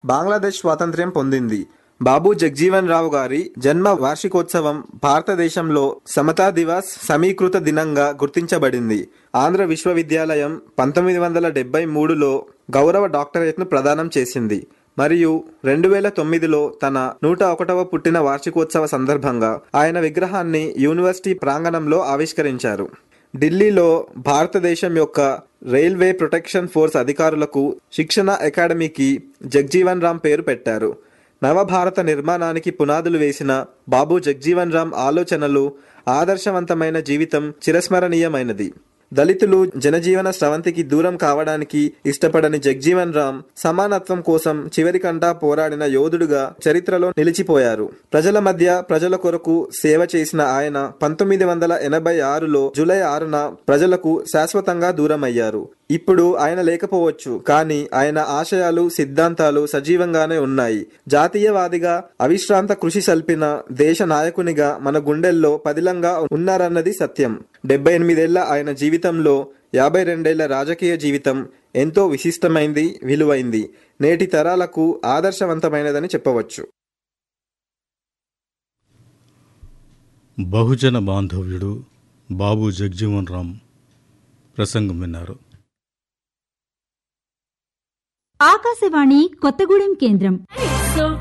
బంగ్లాదేశ్ స్వాతంత్ర్యం పొందింది బాబు జగ్జీవన్ రావు గారి జన్మ వార్షికోత్సవం భారతదేశంలో సమతా దివాస్ సమీకృత దినంగా గుర్తించబడింది ఆంధ్ర విశ్వవిద్యాలయం పంతొమ్మిది వందల డెబ్బై మూడులో గౌరవ డాక్టరేట్ను ప్రదానం చేసింది మరియు రెండు వేల తొమ్మిదిలో తన నూట ఒకటవ పుట్టిన వార్షికోత్సవ సందర్భంగా ఆయన విగ్రహాన్ని యూనివర్సిటీ ప్రాంగణంలో ఆవిష్కరించారు ఢిల్లీలో భారతదేశం యొక్క రైల్వే ప్రొటెక్షన్ ఫోర్స్ అధికారులకు శిక్షణ అకాడమీకి జగ్జీవన్ రామ్ పేరు పెట్టారు నవభారత నిర్మాణానికి పునాదులు వేసిన బాబు జగ్జీవన్ రామ్ ఆలోచనలు ఆదర్శవంతమైన జీవితం చిరస్మరణీయమైనది దళితులు జనజీవన స్రవంతికి దూరం కావడానికి ఇష్టపడని జగ్జీవన్ రామ్ సమానత్వం కోసం చివరికంటా పోరాడిన యోధుడుగా చరిత్రలో నిలిచిపోయారు ప్రజల మధ్య ప్రజల కొరకు సేవ చేసిన ఆయన పంతొమ్మిది వందల ఎనభై ఆరులో జూలై ఆరున ప్రజలకు శాశ్వతంగా దూరమయ్యారు ఇప్పుడు ఆయన లేకపోవచ్చు కానీ ఆయన ఆశయాలు సిద్ధాంతాలు సజీవంగానే ఉన్నాయి జాతీయవాదిగా అవిశ్రాంత కృషి సల్పిన దేశ నాయకునిగా మన గుండెల్లో పదిలంగా ఉన్నారన్నది సత్యం డెబ్బై ఎనిమిదేళ్ల ఆయన జీవితంలో యాభై రెండేళ్ల రాజకీయ జీవితం ఎంతో విశిష్టమైంది విలువైంది నేటి తరాలకు ఆదర్శవంతమైనదని చెప్పవచ్చు బహుజన బాంధవ్యుడు బాబు జగ్జీవన్ రామ్ ప్రసంగం విన్నారు ఆకాశవాణి కొత్తగూడెం కేంద్రం